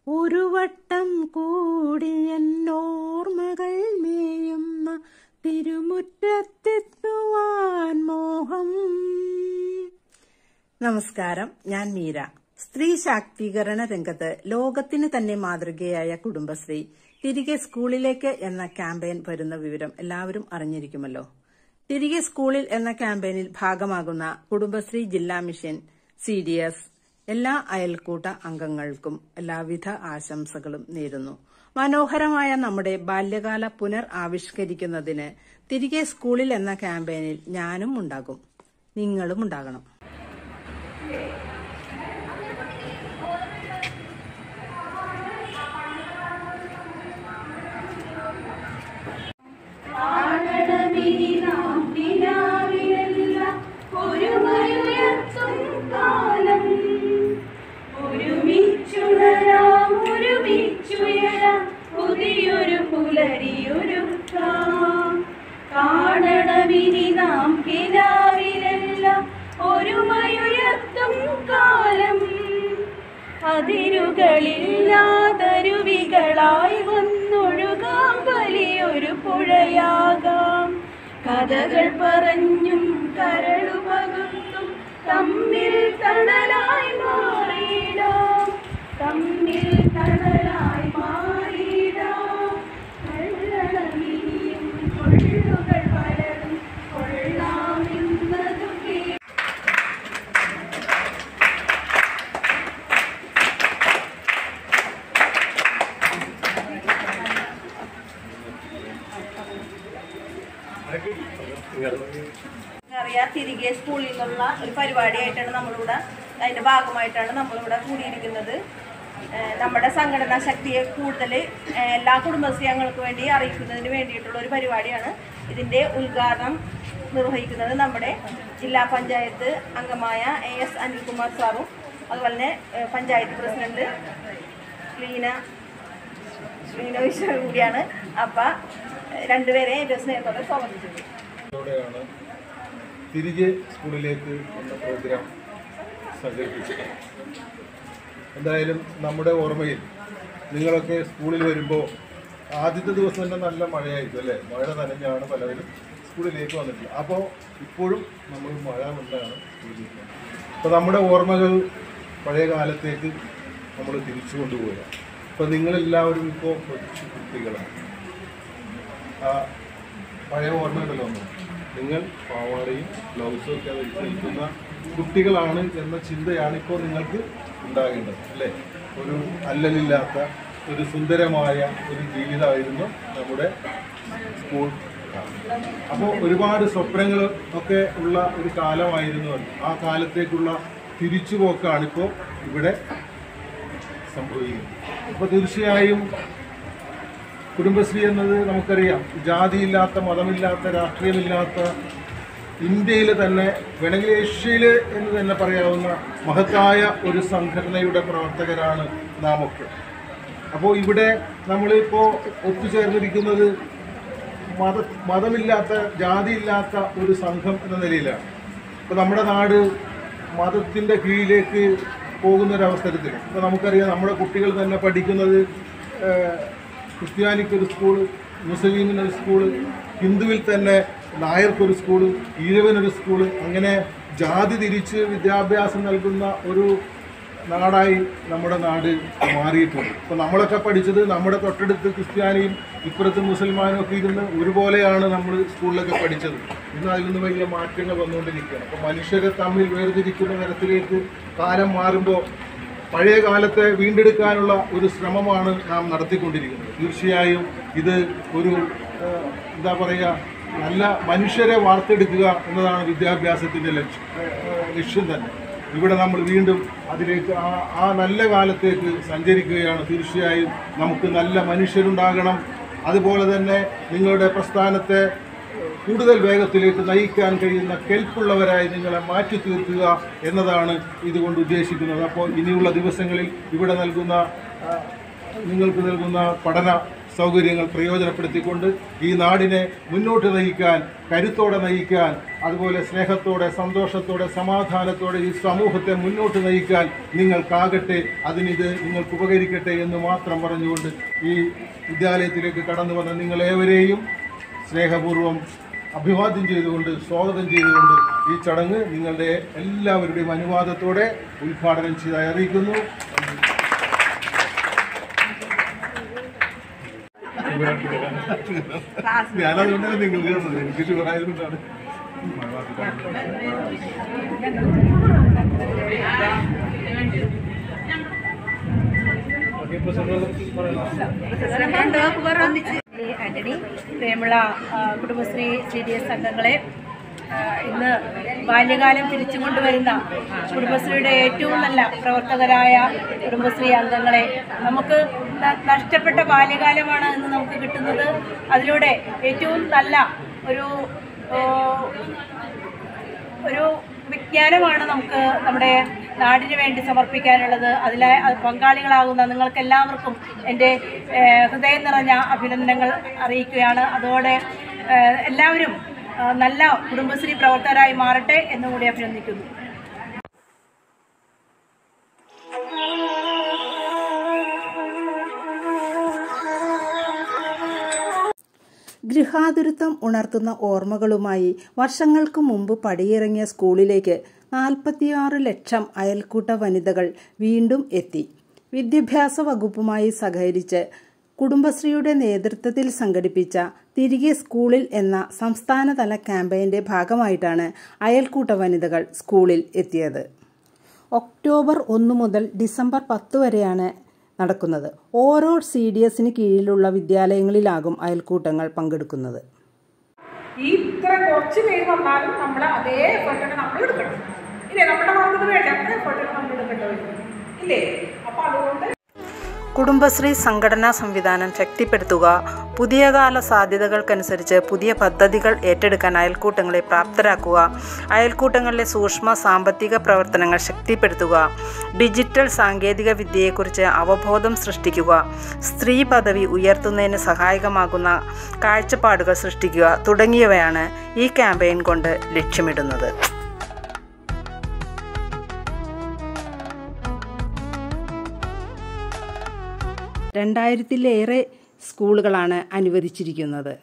ഒരു വട്ടം കൂടി എന്നോർമകൾ മേയുന്ന തിരുമുറ്റത്തെത്തുവാൻ മോഹം നമസ്കാരം ഞാൻ മീര സ്ത്രീ ശാക്തീകരണ രംഗത്ത് ലോകത്തിന് തന്നെ മാതൃകയായ കുടുംബശ്രീ തിരികെ സ്കൂളിലേക്ക് എന്ന ക്യാമ്പയിൻ വരുന്ന വിവരം എല്ലാവരും അറിഞ്ഞിരിക്കുമല്ലോ തിരികെ സ്കൂളിൽ എന്ന ക്യാമ്പയിനിൽ ഭാഗമാകുന്ന കുടുംബശ്രീ ജില്ലാ മിഷൻ സി ഡി എസ് എല്ലാ അയൽക്കൂട്ട അംഗങ്ങൾക്കും എല്ലാവിധ ആശംസകളും നേരുന്നു മനോഹരമായ നമ്മുടെ ബാല്യകാല പുനർ ആവിഷ്കരിക്കുന്നതിന് തിരികെ സ്കൂളിൽ എന്ന ക്യാമ്പയിനിൽ ഞാനും ഉണ്ടാകും നിങ്ങളും ഉണ്ടാകണം ഒരുമയുയർത്തും കാലം ഒരുമിച്ചുണരാം ഒരുമിച്ചുയരാം പുതിയൊരു പുലരിയൊരുക്കാം കാണണമിനി നാം കിനാവിലെല്ലാം ഒരുമയുയർത്തും കാലം അതിരുകളില്ലാതരുവികളായി വന്നൊഴുകാം വലിയൊരു പുഴയാകാം കഥകൾ പറഞ്ഞും കരളു പകുത്തും തമ്മിൽ തണലായി മാറിയിടാം തമ്മിൽ തണലായി മാറിയിടാം കള്ളളമിനിയും കൊള്ളുകൾ പലതും കൊള്ളാമെന്നതു കേ അറിയാം തിരികെ സ്കൂളിൽ നിന്നുള്ള ഒരു പരിപാടിയായിട്ടാണ് നമ്മളിവിടെ അതിൻ്റെ ഭാഗമായിട്ടാണ് നമ്മളിവിടെ കൂടിയിരിക്കുന്നത് ഏഹ് നമ്മുടെ സംഘടനാ ശക്തിയെ കൂടുതൽ ഏഹ് എല്ലാ കുടുംബശ്രീ അംഗങ്ങൾക്ക് വേണ്ടി അറിയിക്കുന്നതിന് വേണ്ടിയിട്ടുള്ള ഒരു പരിപാടിയാണ് ഇതിൻ്റെ ഉദ്ഘാടനം നിർവഹിക്കുന്നത് നമ്മുടെ ജില്ലാ പഞ്ചായത്ത് അംഗമായ എ എസ് അനിൽകുമാർ സാറും അതുപോലെ തന്നെ ഏഹ് പഞ്ചായത്ത് പ്രസിഡന്റ് ലീന ലീന വിശ്വ കൂടിയാണ് അപ്പം രണ്ടുപേരെ ഏറ്റവും സ്നേഹത്തോടെ സ്വാഗതം ചെയ്തു ോടെയാണ് തിരികെ സ്കൂളിലേക്ക് എന്ന പ്രോഗ്രാം സംഘടിപ്പിച്ചത് എന്തായാലും നമ്മുടെ ഓർമ്മയിൽ നിങ്ങളൊക്കെ സ്കൂളിൽ വരുമ്പോൾ ആദ്യത്തെ ദിവസം തന്നെ നല്ല മഴയായിരിക്കും അല്ലേ മഴ നനഞ്ഞാണ് പലവരും സ്കൂളിലേക്ക് വന്നിട്ടുള്ളത് അപ്പോൾ ഇപ്പോഴും നമ്മൾ മഴ കൊണ്ടാണ് സ്കൂളിലേക്ക് വന്നത് അപ്പോൾ നമ്മുടെ ഓർമ്മകൾ പഴയ കാലത്തേക്ക് നമ്മൾ തിരിച്ചു കൊണ്ടുപോവുക അപ്പോൾ നിങ്ങളെല്ലാവരും ഇപ്പോൾ കൊച്ചു കുട്ടികളാണ് ആ പഴയ ഓർമ്മയുണ്ടല്ലോ ഒന്ന് നിങ്ങൾ പാവാടയും ബ്ലൗസും ഒക്കെ ധരിച്ച് നിൽക്കുന്ന കുട്ടികളാണ് എന്ന ചിന്തയാണ് ഇപ്പോൾ നിങ്ങൾക്ക് ഉണ്ടാകേണ്ടത് അല്ലേ ഒരു അല്ലലില്ലാത്ത ഒരു സുന്ദരമായ ഒരു ജീവിതമായിരുന്നു നമ്മുടെ സ്കൂൾ അപ്പോൾ ഒരുപാട് സ്വപ്നങ്ങൾ ഒക്കെ ഉള്ള ഒരു കാലമായിരുന്നു അത് ആ കാലത്തേക്കുള്ള തിരിച്ചുപോക്കാണ് ഇപ്പോൾ ഇവിടെ സംഭവിക്കുന്നത് അപ്പോൾ തീർച്ചയായും കുടുംബശ്രീ എന്നത് നമുക്കറിയാം ജാതിയില്ലാത്ത മതമില്ലാത്ത രാഷ്ട്രീയമില്ലാത്ത ഇന്ത്യയിൽ തന്നെ വേണമെങ്കിൽ ഏഷ്യയിൽ എന്ന് തന്നെ പറയാവുന്ന മഹത്തായ ഒരു സംഘടനയുടെ പ്രവർത്തകരാണ് നാം ഒക്കെ അപ്പോൾ ഇവിടെ നമ്മളിപ്പോൾ ഒത്തുചേർന്നിരിക്കുന്നത് മത മതമില്ലാത്ത ജാതിയില്ലാത്ത ഒരു സംഘം എന്ന നിലയിലാണ് ഇപ്പോൾ നമ്മുടെ നാട് മതത്തിൻ്റെ കീഴിലേക്ക് പോകുന്ന ഒരു അവസരത്തിൽ ഇപ്പോൾ നമുക്കറിയാം നമ്മുടെ കുട്ടികൾ തന്നെ പഠിക്കുന്നത് ഏഹ്, ക്രിസ്ത്യാനിക്കൊരു സ്കൂള് മുസ്ലിമിനൊരു സ്കൂള് ഹിന്ദുവിൽ തന്നെ നായർക്കൊരു സ്കൂള് ഈഴവനൊരു സ്കൂള് അങ്ങനെ ജാതി തിരിച്ച് വിദ്യാഭ്യാസം നൽകുന്ന ഒരു നാടായി നമ്മുടെ നാട് മാറിയിട്ടുണ്ട് ഇപ്പോൾ നമ്മളൊക്കെ പഠിച്ചത് നമ്മുടെ തൊട്ടടുത്ത് ക്രിസ്ത്യാനിയും ഇപ്പുറത്ത് മുസൽമാനും ഒക്കെ ഇരുന്ന് ഒരുപോലെയാണ് നമ്മൾ സ്കൂളിലൊക്കെ പഠിച്ചത് ഇന്ന് അതിൽ നിന്ന് വലിയ മാറ്റങ്ങൾ വന്നുകൊണ്ടിരിക്കുകയാണ് അപ്പോൾ മനുഷ്യരെ തമ്മിൽ വേർതിരിക്കുന്ന തരത്തിലേക്ക് കാലം മാറുമ്പോൾ പഴയ കാലത്തെ വീണ്ടെടുക്കാനുള്ള ഒരു ശ്രമമാണ് നാം നടത്തിക്കൊണ്ടിരിക്കുന്നത് തീർച്ചയായും ഇത് ഒരു ഏഹ്, എന്താ പറയുക നല്ല മനുഷ്യരെ വാർത്തെടുക്കുക എന്നതാണ് വിദ്യാഭ്യാസത്തിൻ്റെ ലക്ഷ്യം ഏഹ്, ലക്ഷ്യം തന്നെ ഇവിടെ നമ്മൾ വീണ്ടും അതിലേക്ക് ആ ആ നല്ല കാലത്തേക്ക് സഞ്ചരിക്കുകയാണ് തീർച്ചയായും നമുക്ക് നല്ല മനുഷ്യരുണ്ടാകണം അതുപോലെ തന്നെ നിങ്ങളുടെ പ്രസ്ഥാനത്തെ കൂടുതൽ വേഗത്തിലേക്ക് നയിക്കാൻ കഴിയുന്ന കെൽപ്പുള്ളവരായി നിങ്ങളെ മാറ്റി തീർക്കുക എന്നതാണ് ഇതുകൊണ്ട് ഉദ്ദേശിക്കുന്നത് അപ്പോൾ ഇനിയുള്ള ദിവസങ്ങളിൽ ഇവിടെ നൽകുന്ന ആ, നിങ്ങൾക്ക് നൽകുന്ന പഠന സൗകര്യങ്ങൾ പ്രയോജനപ്പെടുത്തിക്കൊണ്ട് ഈ നാടിനെ മുന്നോട്ട് നയിക്കാൻ കരുത്തോടെ നയിക്കാൻ അതുപോലെ സ്നേഹത്തോടെ സന്തോഷത്തോടെ സമാധാനത്തോടെ ഈ സമൂഹത്തെ മുന്നോട്ട് നയിക്കാൻ നിങ്ങൾക്കാകട്ടെ അതിനിത് നിങ്ങൾക്ക് ഉപകരിക്കട്ടെ എന്ന് മാത്രം പറഞ്ഞുകൊണ്ട് ഈ വിദ്യാലയത്തിലേക്ക് കടന്നു വന്ന നിങ്ങളേവരെയും സ്നേഹപൂർവ്വം അഭിവാദ്യം ചെയ്തുകൊണ്ട് സ്വാഗതം ചെയ്തുകൊണ്ട് ഈ ചടങ്ങ് നിങ്ങളുടെ എല്ലാവരുടെയും അനുവാദത്തോടെ ഉദ്ഘാടനം ചെയ്തായി അറിയിക്കുന്നു ഞാനതുകൊണ്ടാണ് നിങ്ങൾക്ക് തന്നത് എനിക്ക് ഷുഗർ ആയതുകൊണ്ടാണ് ഈ ആന്റണി പ്രേമള ആ, കുടുംബശ്രീ സി ഡി എസ് അംഗങ്ങളെ ആ, ഇന്ന് ബാല്യകാലം തിരിച്ചു കൊണ്ടുവരുന്ന കുടുംബശ്രീയുടെ ഏറ്റവും നല്ല പ്രവർത്തകരായ കുടുംബശ്രീ അംഗങ്ങളെ നമുക്ക് ന- നഷ്ടപ്പെട്ട ബാല്യകാലമാണ് ഇന്ന് നമുക്ക് കിട്ടുന്നത് അതിലൂടെ ഏറ്റവും നല്ല ഒരു ഓ, ഒരു വിജ്ഞാനമാണ് നമുക്ക് നമ്മുടെ നാടിന് വേണ്ടി സമർപ്പിക്കാനുള്ളത് അതിലെ അത് പങ്കാളികളാകുന്ന നിങ്ങൾക്ക് എല്ലാവർക്കും എൻ്റെ ഏഹ്, ഹൃദയം നിറഞ്ഞ അഭിനന്ദനങ്ങൾ അറിയിക്കുകയാണ് അതോടെ ഏഹ്, എല്ലാവരും ഏഹ്, നല്ല കുടുംബശ്രീ പ്രവർത്തകരായി മാറട്ടെ എന്നുകൂടി അഭിനന്ദിക്കുന്നു ഗൃഹാതുരത്വം ഉണർത്തുന്ന ഓർമ്മകളുമായി വർഷങ്ങൾക്ക് മുമ്പ് പടിയിറങ്ങിയ സ്കൂളിലേക്ക് നാൽപ്പത്തിയാറ് ലക്ഷം അയൽക്കൂട്ട വനിതകൾ വീണ്ടും എത്തി വിദ്യാഭ്യാസ വകുപ്പുമായി സഹകരിച്ച് കുടുംബശ്രീയുടെ നേതൃത്വത്തിൽ സംഘടിപ്പിച്ച തിരികെ സ്കൂളിൽ എന്ന സംസ്ഥാനതല ക്യാമ്പയിന്റെ ഭാഗമായിട്ടാണ് അയൽക്കൂട്ട വനിതകൾ സ്കൂളിൽ എത്തിയത് ഒക്ടോബർ ഒന്ന് മുതൽ ഡിസംബർ പത്ത് വരെയാണ് നടക്കുന്നത് ഓരോ സി ഡി എസിന് കീഴിലുള്ള വിദ്യാലയങ്ങളിലാകും അയൽക്കൂട്ടങ്ങൾ പങ്കെടുക്കുന്നത് ഈ ഇത്ര കുറച്ച് പേര് വന്നാലും നമ്മൾ അതേ എഫേർട്ടാണ് നമ്മൾ എടുക്കണം ഇല്ലേ നമ്മുടെ ഭാഗത്ത് വേണ്ട അത്ര എഫേർട്ടാണ് നമ്മൾ എടുക്കേണ്ടി വരും ഇല്ലേ അപ്പൊ അതുകൊണ്ട് കുടുംബശ്രീ സംഘടനാ സംവിധാനം ശക്തിപ്പെടുത്തുക പുതിയ കാല സാധ്യതകൾക്കനുസരിച്ച് പുതിയ പദ്ധതികൾ ഏറ്റെടുക്കാൻ അയൽക്കൂട്ടങ്ങളെ പ്രാപ്തരാക്കുക അയൽക്കൂട്ടങ്ങളിലെ സൂക്ഷ്മ സാമ്പത്തിക പ്രവർത്തനങ്ങൾ ശക്തിപ്പെടുത്തുക ഡിജിറ്റൽ സാങ്കേതിക വിദ്യയെക്കുറിച്ച് അവബോധം സൃഷ്ടിക്കുക സ്ത്രീ പദവി ഉയർത്തുന്നതിന് സഹായകമാകുന്ന കാഴ്ചപ്പാടുകൾ സൃഷ്ടിക്കുക തുടങ്ങിയവയാണ് ഈ ക്യാമ്പയിൻ കൊണ്ട് ലക്ഷ്യമിടുന്നത് രണ്ടായിരത്തിലേറെ സ്കൂളുകളാണ് അനുവദിച്ചിരിക്കുന്നത്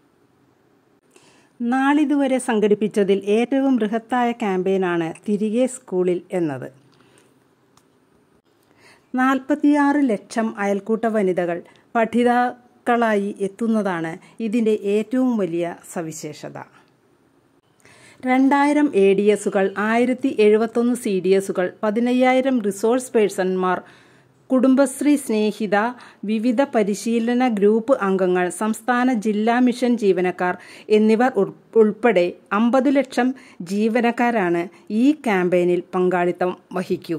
നാളിതുവരെ സംഘടിപ്പിച്ചതിൽ ഏറ്റവും ബൃഹത്തായ ക്യാമ്പയിനാണ് തിരികെ സ്കൂളിൽ എന്നത് നാൽപ്പത്തിയാറ് ലക്ഷം അയൽക്കൂട്ട വനിതകൾ പഠിതാക്കളായി എത്തുന്നതാണ് ഇതിൻ്റെ ഏറ്റവും വലിയ സവിശേഷത രണ്ടായിരം എ ഡി എസുകൾ ആയിരത്തി എഴുപത്തൊന്ന് സി ഡി എസുകൾ പതിനയ്യായിരം റിസോഴ്സ് പേഴ്സൺമാർ കുടുംബശ്രീ സ്നേഹിത വിവിധ പരിശീലന ഗ്രൂപ്പ് അംഗങ്ങൾ സംസ്ഥാന ജില്ലാ മിഷൻ ജീവനക്കാർ എന്നിവർ ഉൾ- ഉൾപ്പെടെ അമ്പത് ലക്ഷം ജീവനക്കാരാണ് ഈ ക്യാമ്പയിനിൽ പങ്കാളിത്തം വഹിക്കുക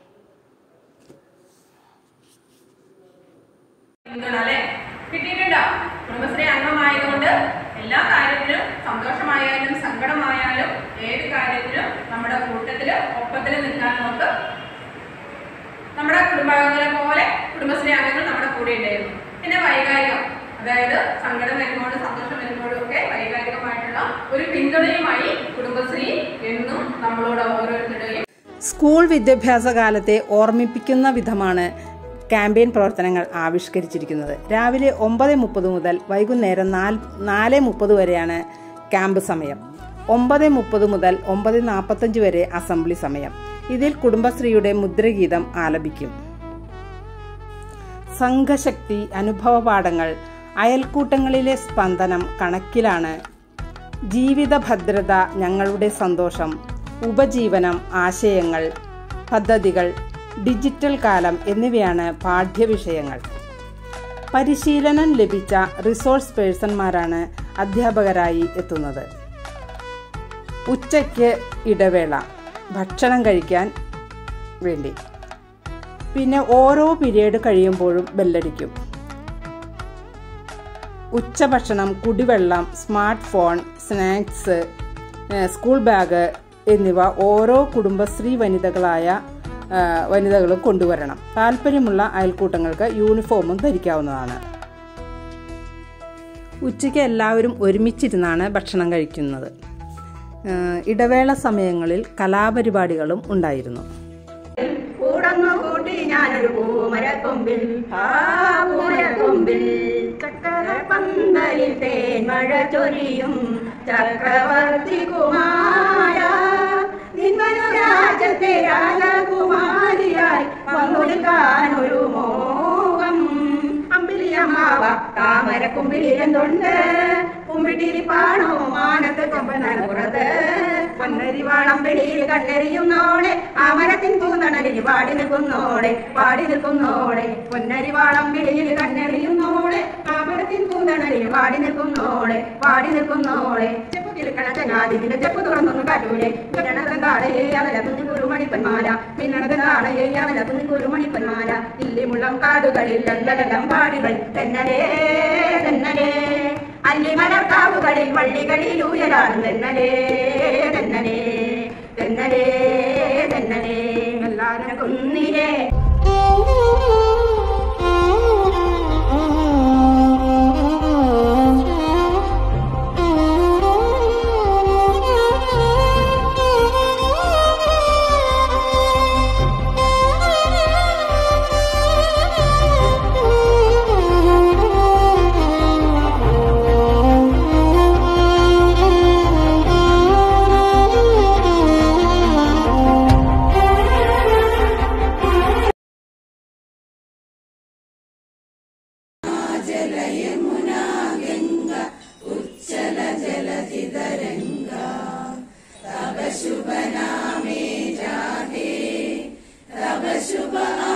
പിന്തുണ കിട്ടിയിട്ടുണ്ടോ കുടുംബശ്രീ അംഗമായതുകൊണ്ട് എല്ലാ കാര്യത്തിലും സന്തോഷമായാലും സങ്കടമായാലും ഏത് കാര്യത്തിലും നമ്മുടെ കൂട്ടത്തില് ഒപ്പത്തിൽ നിൽക്കാൻ നമുക്ക് നമ്മുടെ കുടുംബാംഗങ്ങളെ പോലെ കുടുംബശ്രീ അംഗങ്ങൾ നമ്മുടെ കൂടെ ഉണ്ടായിരുന്നു പിന്നെ വൈകാരികം അതായത് സങ്കടം വരുമ്പോഴും സന്തോഷം വരുമ്പോഴും ഒക്കെ വൈകാരികമായിട്ടുള്ള ഒരു പിന്തുണയുമായി കുടുംബശ്രീ എന്നും നമ്മളോട് ഓരോരുത്തരുടെയും സ്കൂൾ വിദ്യാഭ്യാസ കാലത്തെ ഓർമ്മിപ്പിക്കുന്ന വിധമാണ് ക്യാമ്പയിൻ പ്രവർത്തനങ്ങൾ ആവിഷ്കരിച്ചിരിക്കുന്നത് രാവിലെ ഒമ്പത് മുപ്പത് മുതൽ വൈകുന്നേരം നാല് നാല് മുപ്പത് വരെയാണ് ക്യാമ്പ് സമയം ഒമ്പത് മുപ്പത് മുതൽ ഒമ്പത് നാൽപ്പത്തഞ്ച് വരെ അസംബ്ലി സമയം ഇതിൽ കുടുംബശ്രീയുടെ മുദ്രഗീതം ആലപിക്കും സംഘശക്തി അനുഭവ പാഠങ്ങൾ അയൽക്കൂട്ടങ്ങളിലെ സ്പന്ദനം കണക്കിലാണ് ജീവിത ഭദ്രത ഞങ്ങളുടെ സന്തോഷം ഉപജീവനം ആശയങ്ങൾ പദ്ധതികൾ ഡിജിറ്റൽ കാലം എന്നിവയാണ് പാഠ്യവിഷയങ്ങൾ പരിശീലനം ലഭിച്ച റിസോഴ്സ് പേഴ്സൺമാരാണ് അധ്യാപകരായി എത്തുന്നത് ഉച്ചയ്ക്ക് ഇടവേള ഭക്ഷണം കഴിക്കാൻ വേണ്ടി പിന്നെ ഓരോ പീരീഡ് കഴിയുമ്പോഴും ബെല്ലടിക്കും ഉച്ചഭക്ഷണം കുടിവെള്ളം സ്മാർട്ട് ഫോൺ സ്നാക്സ് ഏഹ് സ്കൂൾ ബാഗ് എന്നിവ ഓരോ കുടുംബശ്രീ വനിതകളായ ഏഹ് വനിതകളും കൊണ്ടുവരണം താല്പര്യമുള്ള അയൽക്കൂട്ടങ്ങൾക്ക് യൂണിഫോമും ധരിക്കാവുന്നതാണ് ഉച്ചയ്ക്ക് എല്ലാവരും ഒരുമിച്ചിരുന്നാണ് ഭക്ഷണം കഴിക്കുന്നത് ഏഹ് ഇടവേള സമയങ്ങളിൽ കലാപരിപാടികളും ഉണ്ടായിരുന്നു കൂടന്നു കൂട്ടി ഞാനൊരു പൂമരക്കൊമ്പിൽ ആ പൂമരക്കൊമ്പിൽ ചക്കര പന്തലിൽ തേൻ മഴ ചൊരിയും ചക്രവർത്തി കുമാര നിന്മനുരാജത്തെ രാജകുമാരിയായി വന്നുനിൽക്കാൻ ഒരു മോഹം അമ്പിളിയമ്മാവ താമര കുമ്പിളിലെന്തുണ്ട് കുമ്പിട്ടിരിപ്പാണോ മാനത്ത് കൊമ്പനപ്പുറത്ത് പൊന്നരിവാളം വെളിയിൽ കണ്ണെറിയുന്നോളെ ആ മരത്തിൻ പൂന്തണലിൽ പാടി നിൽക്കുന്നോളെ പാടി നിൽക്കുന്നോളെ പൊന്നരിവാളം വെളിയിൽ കണ്ണെറിയുന്നോളെ ആ മരത്തിൻ പൂന്തണലിൽ പാടി നിൽക്കുന്നോളെ പാടി നിൽക്കുന്നോളെ ചെപ്പ് കിഴക്കണ ചങ്ങാതിന്റെ ചെപ്പ് തുറന്നൊന്ന് കാറ്റൂലെ കിരണതൻ താഴെ അവല കുഞ്ഞു കുരുമണിപ്പന്മാല പിന്നണതൻ താഴെ അവല കുഞ്ഞു കുരുമണിപ്പന്മാല ഇല്ലിമുള്ളം കാടുകളിൽ ലല്ലലം പാടികൾ തെന്നലേ തെന്നലേ അല്ലിമലർക്കാവുകളിൽ വള്ളികളിൽ ഉയരാൻ തെന്നലേ തെന്നലേ തെന്നലേ തെന്നലേ എല്ലാരും കുന്നിലേ ശുഭ